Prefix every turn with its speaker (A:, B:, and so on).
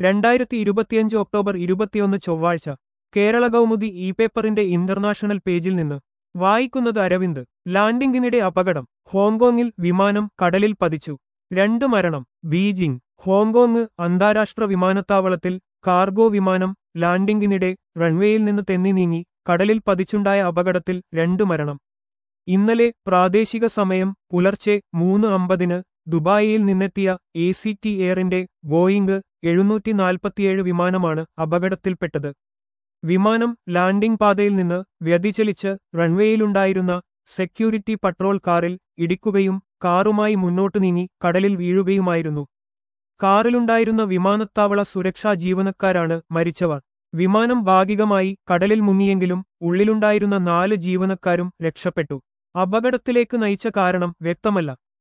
A: രണ്ടായിരത്തി ഇരുപത്തിയഞ്ച് ഒക്ടോബർ ഇരുപത്തിയൊന്ന് ചൊവ്വാഴ്ച കേരള കൗമുദി ഇ പേപ്പറിന്റെ ഇന്റർനാഷണൽ പേജിൽ നിന്ന് വായിക്കുന്നത് അരവിന്ദ് ലാൻഡിംഗിനിടെ അപകടം ഹോങ്കോങ്ങിൽ വിമാനം കടലിൽ പതിച്ചു രണ്ട് മരണം ബീജിംഗ് ഹോങ്കോങ് അന്താരാഷ്ട്ര വിമാനത്താവളത്തിൽ കാർഗോ വിമാനം ലാൻഡിംഗിനിടെ റൺവേയിൽ നിന്ന് തെന്നി നീങ്ങി കടലിൽ പതിച്ചുണ്ടായ അപകടത്തിൽ രണ്ട് മരണം ഇന്നലെ പ്രാദേശിക സമയം പുലർച്ചെ മൂന്ന് അമ്പതിന് ദുബായിയിൽ നിന്നെത്തിയ എ സി ടി എയറിന്റെ ബോയിംഗ് എഴുന്നൂറ്റി നാൽപ്പത്തിയേഴ് വിമാനമാണ് അപകടത്തിൽപ്പെട്ടത് വിമാനം ലാൻഡിംഗ് പാതയിൽ നിന്ന് വ്യതിചലിച്ച് റൺവേയിലുണ്ടായിരുന്ന സെക്യൂരിറ്റി പട്രോൾ കാറിൽ ഇടിക്കുകയും കാറുമായി മുന്നോട്ടു നീങ്ങി കടലിൽ വീഴുകയുമായിരുന്നു കാറിലുണ്ടായിരുന്ന വിമാനത്താവള സുരക്ഷാ ജീവനക്കാരാണ് മരിച്ചവർ വിമാനം ഭാഗികമായി കടലിൽ മുങ്ങിയെങ്കിലും ഉള്ളിലുണ്ടായിരുന്ന നാല് ജീവനക്കാരും രക്ഷപ്പെട്ടു അപകടത്തിലേക്ക് നയിച്ച കാരണം വ്യക്തമല്ല